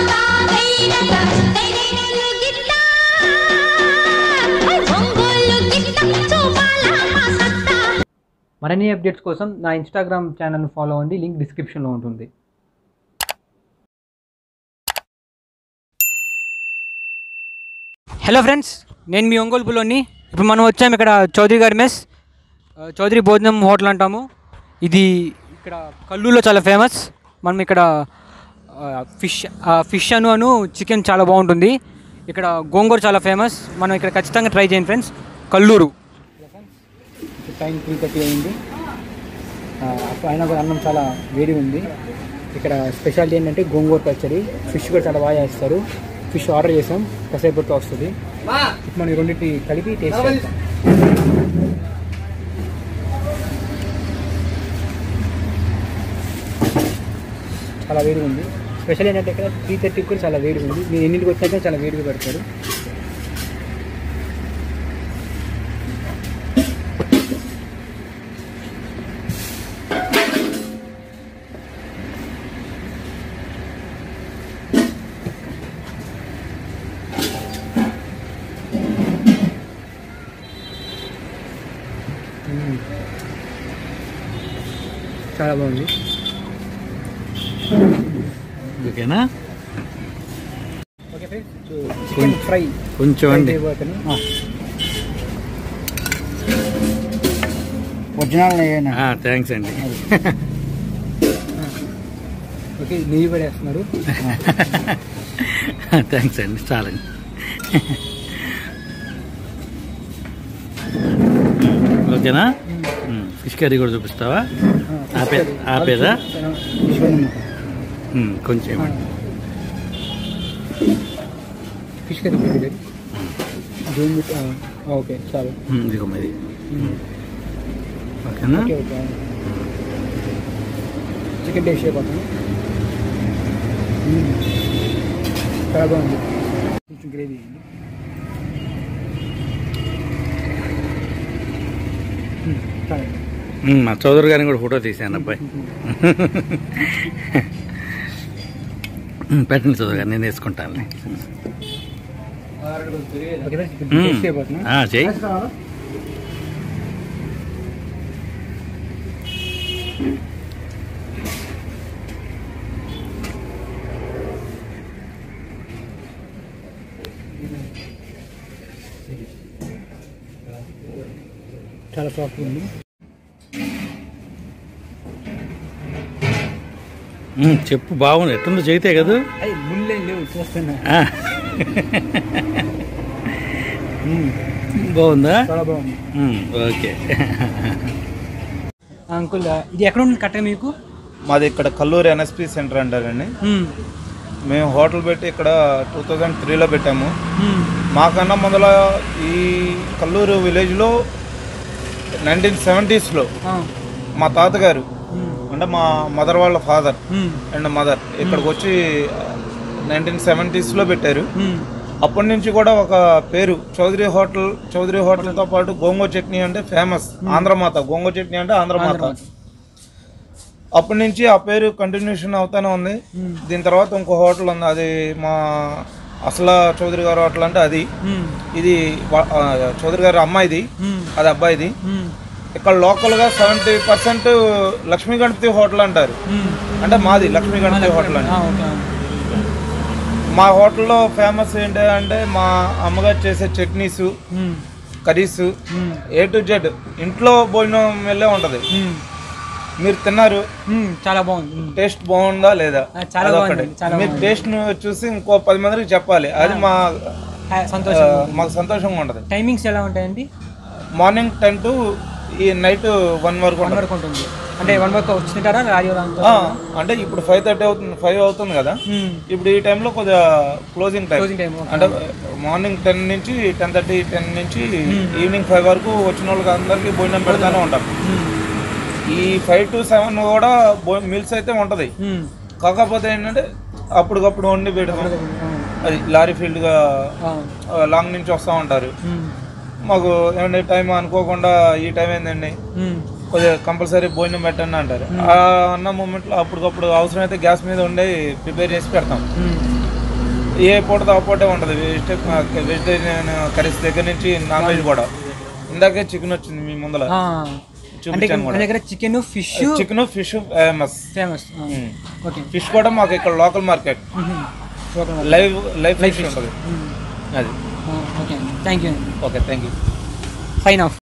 మరిన్ని అప్డేట్స్ కోసం నా ఇన్స్టాగ్రామ్ ఛానల్ని ఫాలో అవ్వండి లింక్ డిస్క్రిప్షన్లో ఉంటుంది హలో ఫ్రెండ్స్ నేను మీ ఒంగోలు పులోని ఇప్పుడు మనం వచ్చాము ఇక్కడ చౌదరి గారి మెస్ ఆ, చౌదరి భోజనం హోటల్ అంటాము ఇది ఇక్కడ కల్లూరులో చాలా ఫేమస్ మనం ఇక్కడ ఆ, ఫిష్ ఆ, ఫిష్ అను అను చికెన్ చాలా బాగుంటుంది ఇక్కడ గోంగూర చాలా ఫేమస్ మనం ఇక్కడ ఖచ్చితంగా ట్రై చేయండి friends Kalluru time three thirty అయింది పైన కూడా అన్నం చాలా వేడి ఉంది ఇక్కడ స్పెషాలిటీ ఏంటంటే గోంగూర పచ్చడి ఫిష్ కూడా చాలా బాగా చేస్తారు ఫిష్ ఆర్డర్ చేసాం కాసేపట్లో వస్తుంది ఇప్పుడు మనం ఈ రెండింటి కలిపి టేస్ట్ చేస్తాం చాలా వేడిగా ఉంది స్పెషల్ ఏంటంటే ఇక్కడ త్రీ థర్టీకి కూడా చాలా వేడిగా ఉంది మీరు ఎన్నింటికి వచ్చాక చాలా వేడిగా పెడతారు మ్మ్. చాలా బాగుంది ఓకేనా ఓకే ఫ్రెండ్స్ చికెన్ ఫ్రై కొంచెం అండి ఒరిజినల్ థ్యాంక్స్ అండి ఓకే నెయ్యి పడేస్తున్నారు థ్యాంక్స్ అండి చాలండి ఓకేనా ఫిష్ కర్రీ కూడా చూపిస్తావా ఆపే ఆపేదా మ్మ్, కొంచెం ఇవ్వండి. ఫిష్ కర్రీ పెట్టారు జూమ్ విత్ ఓకే చాలు మ్మ్, ఇదిగో మరి ఓకేనా ఓకే ఓకే చికెన్ టేస్ట్ అయిపోతాను చాలా బాగుంది కొంచెం గ్రేవీ చాలా మ్మ్, మా చౌదరి గారిని కూడా ఫోటో తీసాను అబ్బాయి మ్మ్, పెట్టండి చౌదరి గారు నేను వేసుకుంటాను ఓకే ఇప్పుడు టేస్ట్ అయిపోతున్నా చెయ్యి చాలా సాఫ్ట్ ఉంది మ్మ్, చెప్పు బాగుంది ఎట్టుందో చెబితే కదా అయ్యి ముళ్ళే లేవు చూస్తున్నా ఆ. బాగుందా చాలా బాగుంది మ్మ్, ఓకే అంకుల్ ఇది ఎక్కడ ఉంది కట్ట మీకు మాది ఇక్కడ కల్లూరు ఎన్ఎస్పి సెంటర్ అంటారండి మ్మ్. మేము హోటల్ పెట్టి ఇక్కడ టూ థౌజండ్ త్రీలో పెట్టాము మ్మ్. మాకన్నా మొదల ఈ కల్లూరు విలేజ్లో నైన్టీన్ సెవెంటీస్లో ఆ. మా తాతగారు మ్మ్. అంటే మా మదర్ వాళ్ళ ఫాదర్ మ్మ్. అండ్ మదర్ ఇక్కడికి వచ్చి నైన్టీన్ సెవెంటీస్లో పెట్టారు మ్మ్. అప్పటి నుంచి కూడా ఒక పేరు చౌదరి హోటల్ చౌదరి హోటల్తో పాటు గోంగూర చట్నీ అంటే ఫేమస్ ఆంధ్రమాత గోంగూర చట్నీ అంటే ఆంధ్రమాత ఆంధ్రమాత. అప్పటి నుంచి ఆ పేరు కంటిన్యూషన్ అవుతానే ఉంది మ్మ్. దీని తర్వాత ఇంకో హోటల్ ఉంది అది మా అసలు చౌదరి గారి హోటల్ అంటే అది మ్మ్. ఇది వా- ఆ, చౌదరి గారి అమ్మాయిది మ్మ్. అది అబ్బాయిది మ్మ్. ఇక్కడ లోకల్గా seventy percent Lakshmi Ganapathi hotel అంటారు మ్మ్. అంటే మాది లక్ష్మీ గణపతి హోటల్ అని ఆ, ఓకే మా హోటల్లో ఫేమస్ ఏంటి అంటే మా అమ్మగారు చేసే చట్నీస్ మ్మ్. కర్రీస్ మ్మ్. ఏ టు జెడ్ ఇంట్లో భోజనం వెళ్ళే ఉంటది మ్మ్. మీరు తిన్నారు మ్మ్. చాలా బాగుంది మ్మ్. టేస్ట్ బాగుందా లేదా ఆ, చాలా అదొక్కటే. బాగుంది, చాలా మీరు బాగుంది. టేస్ట్ ను చూసి ఇంకో పది మందికి చెప్పాలి అది మా ఆ, సంతోషం ఆ, మాకు సంతోషంగా ఉంటది టైమింగ్స్ ఎలా ఉంటాయండి మార్నింగ్ టెన్ టు ఈ నైట్ వన్ వరకు వన్ ఉంటది వరకు ఉంటుంది అంటే వన్ వరకు వచ్చింటారా రాజు ఆ, అంటే ఇప్పుడు ఫైవ్ థర్టీ అవుతుంది ఫైవ్ అవుతుంది కదా ఇప్పుడు ఈ టైంలో కొద్దిగా క్లోజింగ్ టైం క్లోజింగ్ టైం అంటే మార్నింగ్ టెన్ నుంచి టెన్ థర్టీ టెన్ నుంచి ఈవినింగ్ ఫైవ్ వరకు వచ్చిన వాళ్ళకి అందరికీ భోజనం పెడతానే ఉంటాం ఈ ఫైవ్ టు సెవెన్ కూడా మీల్స్ అయితే ఉంటది కాకపోతే ఏంటంటే అప్పటికప్పుడు వండి పెడతాం అది లారీ ఫీల్డ్గా లాంగ్ నుంచి వస్తూ ఉంటారు మాకు ఏమండి టైం అనుకోకుండా ఈ టైం ఏందండి కొద్దిగా కంపల్సరీ భోజనం పెట్టండి అంటారు ఆ అన్న మూమెంట్లో అప్పటికప్పుడు అవసరమైతే గ్యాస్ మీద ఉండి ప్రిపేర్ చేసి పెడతాం ఏ పూట ఆ పూటే ఉంటుంది వెజిటేరియన్ వెజిటేరియన్ కర్రీస్ దగ్గర నుంచి నాన్ వెజ్ కూడా ఇందాకే చికెన్ వచ్చింది మీ ముందర ఆ. అంటే చూపించాను మన కూడా దగ్గర chicken fish chicken fish famous famous okay fish కూడా మాకు ఇక్కడ local market live live fish ఉంటుంది అది okay thank you okay thank you sign of